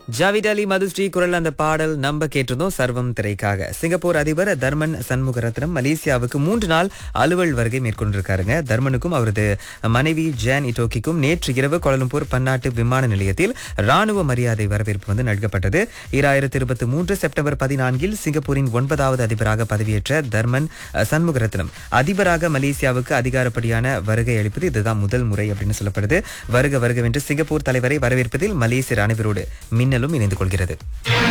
ஜாவித் அலி மதுஸ்ரீ குரல் அந்த பாடல் நம்ப கேட்டிருந்தோம் சர்வம் திரைக்காக சிங்கப்பூர் அதிபர் தர்மன் சண்முகரத்னம் மலேசியாவுக்கு மூன்று நாள் அலுவல் வருகை மேற்கொண்டிருக்காருங்க தர்மனுக்கும் அவரது மனைவி ஜேன் இட்டோக்கிக்கும் நேற்று இரவு கோலம்பூர் பன்னாட்டு விமான நிலையத்தில் ராணுவ மரியாதை வரவேற்பு வந்து நல்கப்பட்டது இராயிரத்தி இருபத்தி மூன்று செப்டம்பர் பதினான்கில் சிங்கப்பூரின் ஒன்பதாவது அதிபராக பதவியேற்ற தர்மன் சண்முகரத்னம் அதிபராக மலேசியாவுக்கு அதிகாரப்படியான வருகை அளிப்பது இதுதான் முதல் முறை அப்படின்னு சொல்லப்படுது வருக வருகவென்று சிங்கப்பூர் தலைவரை வரவேற்பதில் மலேசியர் அனைவரோடு மின்னலும் இணைந்து கொள்கிறது